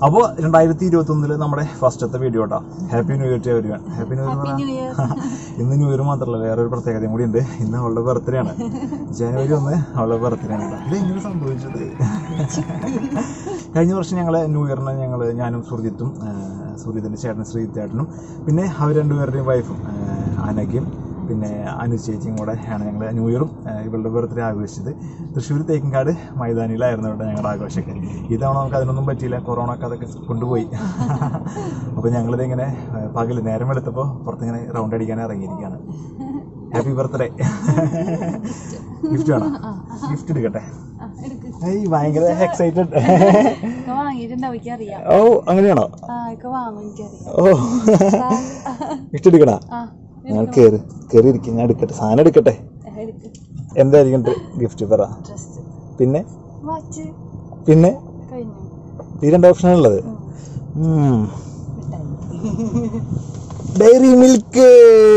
അപ്പോൾ രണ്ടായിരത്തി ഇരുപത്തി ഒന്നില് നമ്മുടെ ഫസ്റ്റത്തെ വീഡിയോ കേട്ടോ happy new year to everyone happy new year new year ഇന്ന് ന്യൂ ഇയർ മാത്രമല്ല വേറൊരു പ്രത്യേകതയും കൂടി ഉണ്ട് ഇന്ന് അവളുടെ ബർത്ത്ഡേ ആണ് ജനുവരി ഒന്ന് അവളുടെ ബർത്ത്ഡേ ആണ് ഇത് എങ്ങനെ സംഭവിച്ചത് കഴിഞ്ഞ വർഷം ഞങ്ങൾ ന്യൂ ഇയറിന് ഞങ്ങൾ ഞാനും സുർജിത്തും സുർജിത്തിൻ്റെ ചേട്ടൻ ശ്രീജിത്തേട്ടനും പിന്നെ അവർ രണ്ടുപേരുടെയും വൈഫും അനഘയും പിന്നെ അനു ചേച്ചിയും കൂടെ ആണ് ഞങ്ങൾ ന്യൂ ഇയറും ആ, ഇവളുടെ ബർത്ത്ഡേ ആഘോഷിച്ചത് തൃശ്ശൂർ തേക്കിൻകാട് മൈതാനിയിലായിരുന്നു ഇവിടെ ഞങ്ങളുടെ ആഘോഷമൊക്കെ ഇത്തവണ നമുക്ക് അതിനൊന്നും പറ്റിയില്ല കൊറോണ ഒക്കെ അതൊക്കെ കൊണ്ടുപോയി അപ്പോൾ ഞങ്ങളിത് ഇങ്ങനെ പകൽ നേരം എടുത്തപ്പോൾ പുറത്തിങ്ങനെ റൗണ്ട് അടിക്കാൻ ഇറങ്ങിയിരിക്കുകയാണ് ഹാപ്പി ബർത്ത്ഡേ ഗിഫ്റ്റ് വേണം ഗിഫ്റ്റ് എടുക്കട്ടെ ആ, എടുക്ക് ഏയ് ഭയങ്കര എക്സൈറ്റഡ് ഇക്ക വാങ്ങിയിട്ടുണ്ടാവും എനിക്കറിയാം ഓ അങ്ങനെയാണോ ആ ഇക്ക വാങ്ങും എനിക്കറിയാം ഓ ഗിഫ്റ്റ് എടുക്കണ ആ ഞാൻ കയറി കയറി ഇരിക്കും ഞാൻ എടുക്കട്ടെ സാധനം എടുക്കട്ടെ എടുക്ക് എന്തായിരിക്കും ഗിഫ്റ്റ് പറ ഡ്രസ് പിന്നെ വാച്ച് പിന്നെ കഴിഞ്ഞു ഈ രണ്ട് ഓപ്ഷനാണുള്ളത് ഉം. മിഠായി ഡയറി മിൽക്ക്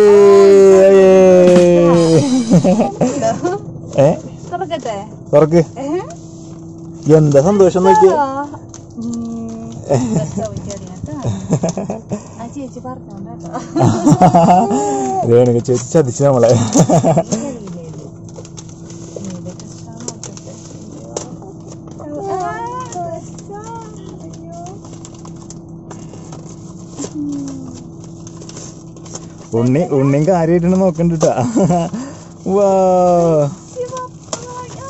ഏ തുറക്കട്ടെ തുറക്ക് ഏ? എന്താ സന്തോഷം നോക്കിയ ആ. ഉം. രസം എനിക്കറിയാം കേട്ടോ. ആ ചേച്ചി പറഞ്ഞോണ്ടാട്ടോ രേണുക ചേച്ചി ചതിച്ചു നമ്മളെ എനിക്കറിയില്ലേ ഇത്? ഏത് dress ആ നോക്കട്ടെ. അയ്യോ. ആ, dress ആ. അയ്യോ. ഉണ്ണി ഉണ്ണിയും കാര്യമായിട്ടാണ് നോക്കണ്ടിട്ടാ വാ ശിവപ്പ.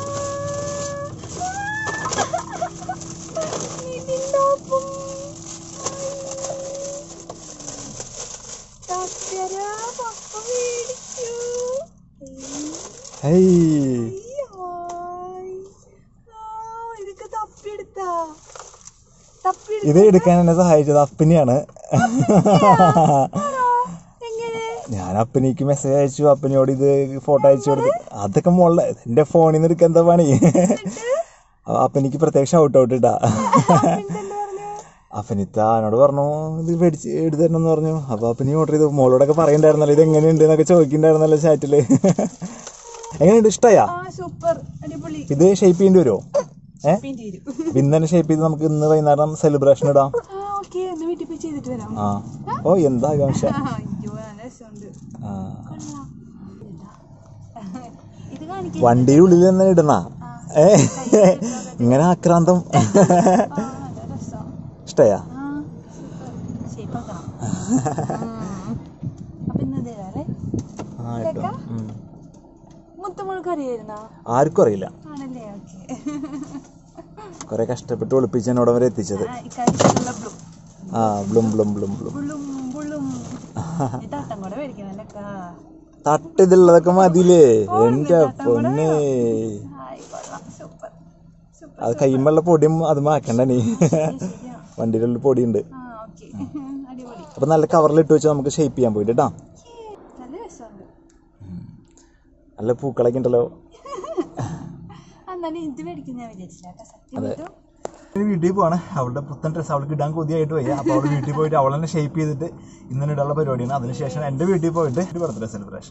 ആ. ഇതിന്റെ ഒപ്പം. ചക്കര പപ്പ മേടിച്ചു ഹൈ ഇതൊക്കെ തപ്പിയെടുത്താ തപ്പിയെടുത്ത ഇത് എടുക്കാൻ എന്നെ സഹായിച്ചത് അപ്പിനിയാണ് എങ്ങനെ ഞാൻ അപ്പനിക്ക് മെസ്സേജ് അയച്ചു അപ്പനിയോട് ഇത് ഫോട്ടോ അയച്ചു കൊടുത്തു അതൊക്കെ മുകളിൽ എന്റെ ഫോണിൽ നിന്ന് എടുക്കാൻ എന്താ പണി അപ്പനിക്ക് പ്രത്യേകം ഷൗട്ട് ഔട്ട് ഇട്ടാ അപ്പനിത്ത എന്നോട് പറഞ്ഞു ഇത് മേടിച്ച് എടുത്തു തരണം എന്ന് പറഞ്ഞു അപ്പൊ അപ്പനി ഓർഡർ ചെയ്തു മോളോടൊക്കെ പറയണ്ടായിരുന്നല്ലോ ഇത് എങ്ങനെയുണ്ട് എന്നൊക്കെ ചോദിക്കണ്ടായിരുന്നല്ലോ ചാറ്റില് എങ്ങനെയുണ്ട് ഇഷ്ടയാ ആ സൂപ്പർ അടിപൊളി ഇത് ഷേപ്പ് ചെയ്യേണ്ടി വരുമോ ഏ പിന്നെ തീരും അപ്പൊ ഇന്ന് തന്നെ ഷേപ്പ് ചെയ്ത് നമുക്ക് ഇന്ന് വൈകുന്നേരം സെലിബ്രേഷൻ ഇടാം ആ ഓക്കെ എന്നാ വീട്ടിൽ പോയി ചെയ്തിട്ട് വരാം ആ ഓ എന്താ ആകാംക്ഷ ആ, അയ്യോ നല്ല രസമുണ്ട് ആ കൊള്ളാം. ഇത് കാണിക്കാൻ വണ്ടിയുടെ ഉള്ളിൽ തന്നെ ഇടണ ഏ ഇങ്ങനെ ആക്രാന്തം ആ നല്ല രസം ഇഷ്ടയാ ആ സൂപ്പർ ഷേപ്പാക്കാം അപ്പൊ ഇന്ന് ഇത് വേറെ ആ കേട്ടോ ഉം. മുത്തമുളക്ക് അറിയായിരുന്നോ ആർക്കും അറിയില്ല ആണല്ലേ ഓക്കെ കുറെ കഷ്ടപ്പെട്ട് ഒളിപ്പിച്ച് എന്നോട് വരെ എത്തിച്ചത് ഇക്കാര്യത്തിലുള്ള ബ്ലൂ ആ ബ്ലും ബ്ലും ബ്ലും ബ്ലും ബുള്ളും ബുള്ളും ഈ തട്ടം കൂടെ മേടിക്കണല്ലേ തട്ട് ഇതുള്ളതൊക്കെ മതിയില്ലേ എന്റെ പൊന്നെ ഹായ് കൊള്ളാം സൂപ്പർ സൂപ്പർ അത് കൈമുള്ള പൊടിയും അത് മാക്കണ്ട നീ ശരിയാ വണ്ടിയുടെ ഉള്ളിൽ പൊടിയുണ്ട് ആ ഓക്കെ അടിപൊളി അപ്പൊ നല്ല കവറിൽ ഇട്ട് വെച്ച് നമുക്ക് ഷേപ്പ് ചെയ്യാൻ പോയിട്ട് കേട്ടാ നല്ല രസമുണ്ട് നല്ല പൂക്കളൊക്കെ ഉണ്ടല്ലോ എന്നാലും ഇത് മേടിക്കുന്ന ഞാൻ വിചാരിച്ചില്ല കേട്ടോ സത്യം അതെ. ഇതും ഇനി വീട്ടിൽ പോവാണ് അവളുടെ പുത്തൻ ഡ്രസ്സ് അവൾക്ക് ഇടാൻ കൊതിയായിട്ട് വയ്യ അപ്പോൾ അവൾ വീട്ടിൽ പോയിട്ട് അവൾ തന്നെ ഷേപ്പ് ചെയ്തിട്ട് ഇന്നലെ ഇടാനുള്ള പരിപാടിയാണ് അതിനുശേഷം എൻ്റെ വീട്ടിൽ പോയിട്ട് ഒരു ബർത്ത്ഡേ സെലിബ്രേഷൻ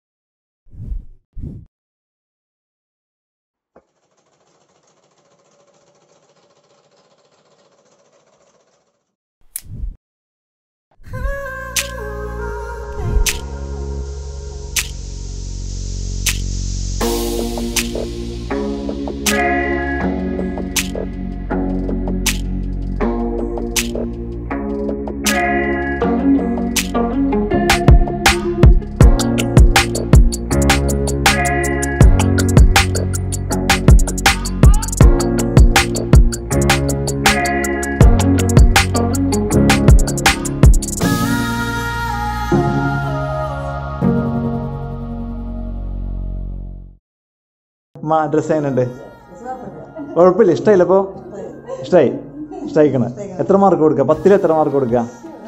മാ ഡ്രസ്സ് എങ്ങനെയുണ്ട് കുഴപ്പമില്ല ഇഷ്ടമായില്ല അപ്പോൾ ഇഷ്ടമായി ഇഷ്ടമായിക്കണ എത്ര മാർക്ക് കൊടുക്കുക പത്തിൽ എത്ര മാർക്ക് കൊടുക്കുക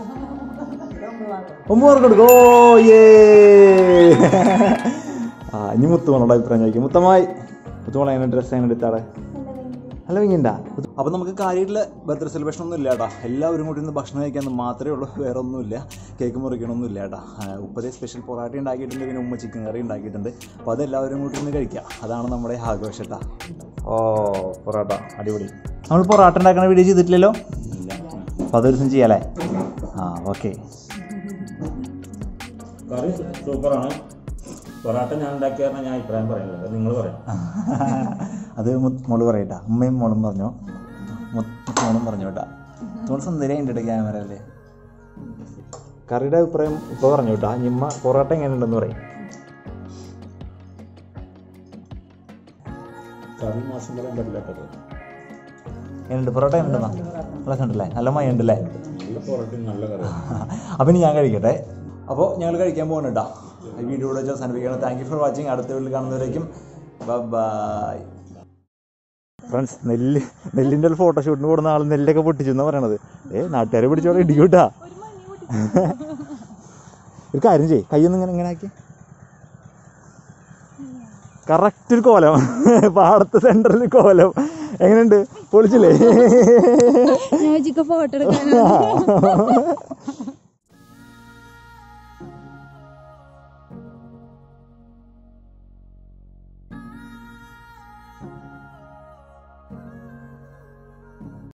ഒമ്പത് മാർക്ക് കൊടുക്കുക ഓ ഏ ആ ഇനി മുത്തുമോളോട് അഭിപ്രായം ചോദിക്കും മുത്തമായി മുത്തുമോളെ എങ്ങനെ ഡ്രസ്സ് എങ്ങനെ എടുത്താളെ നല്ല ഭംഗിയുണ്ടാ അപ്പം നമുക്ക് കാര്യമായിട്ടുള്ള ബർത്ത്ഡേ സെലിബ്രേഷൻ ഒന്നും ഇല്ല കേട്ടോ എല്ലാവരും കൂടി ഇന്ന് ഭക്ഷണം കഴിക്കാൻ മാത്രമേ ഉള്ളൂ വേറെ ഒന്നുമില്ല കേക്ക് മുറിക്കണമൊന്നും ഇല്ല കേട്ടോ ഉപ്പതേ സ്പെഷ്യൽ പൊറാട്ട ഉണ്ടാക്കിയിട്ടുണ്ട് പിന്നെ ഉമ്മ ചിക്കൻ കറി ഉണ്ടാക്കിയിട്ടുണ്ട് അപ്പോൾ അതെല്ലാവരും കൂടി ഇന്ന് കഴിക്കുക അതാണ് നമ്മുടെ ആഘോഷം കേട്ടോ ഓ പൊറോട്ട അടിപൊളി നമ്മൾ പൊറോട്ട ഉണ്ടാക്കുന്ന വീഡിയോ ചെയ്തിട്ടില്ലല്ലോ ഇല്ല അപ്പോൾ അതൊരു ദിവസം ചെയ്യാല്ലേ ആ ഓക്കെ കറി സൂപ്പറാണ് പൊറാട്ട ഞാൻ ഉണ്ടാക്കിയ കാരണം ഞാൻ അഭിപ്രായം പറയുന്നില്ല നിങ്ങൾ പറയാം അത് മു- മോള് പറയട്ടാ ഉമ്മയും മോളും പറഞ്ഞു മു- മോളും പറഞ്ഞു കേട്ടാ തോൾ സുന്ദരിയുണ്ട് ക്യാമറ അല്ലേ കറിയുടെ അഭിപ്രായം ഇപ്പോൾ പറഞ്ഞു കേട്ടോ ഞിമ്മ പൊറോട്ട എങ്ങനെയുണ്ടെന്ന് പറയും കറി മാസം പറയാൻ പറ്റില്ല കേട്ടോ എങ്ങനെയുണ്ട് പൊറോട്ട എങ്ങനെയുണ്ടെന്നാ നല്ല ഉണ്ടല്ലേ നല്ല മയ ഉണ്ടല്ലേ നല്ല പൊറോട്ടയും നല്ല കറി അപ്പം ഇനി ഞാൻ കഴിക്കട്ടെ അപ്പോൾ ഞങ്ങൾ കഴിക്കാൻ പോകുന്നു കേട്ടോ ഈ വീഡിയോ ഇവിടെ വെച്ച് അവസാനിപ്പിക്കുകയാണ് താങ്ക് യു ഫോർ വാച്ചിങ് അടുത്ത വീട്ടിൽ കാണുന്നവരേക്കും ബൈ ഫ്രണ്ട്സ് നെല്ല് നെല്ലിൻ്റെ ഒരു ഫോട്ടോഷൂട്ടിന് കൂടുന്ന ആൾ നെല്ലൊക്കെ പൊട്ടിച്ചു എന്നാ പറയണത് ഏ നാട്ടുകാരെ പിടിച്ചോടെ ഇടിക്കൂട്ടാ ഒരു കാര്യം ചെയ്യ് കയ്യൊന്നും ഇങ്ങനെ ഇങ്ങനെ ആക്കി കറക്റ്റ് ഒരു കോലം പാടത്ത് സെന്ററിൽ കോലം എങ്ങനെയുണ്ട് പൊളിച്ചില്ലേ ഞാൻ ഫോട്ടോ എടുക്കാൻ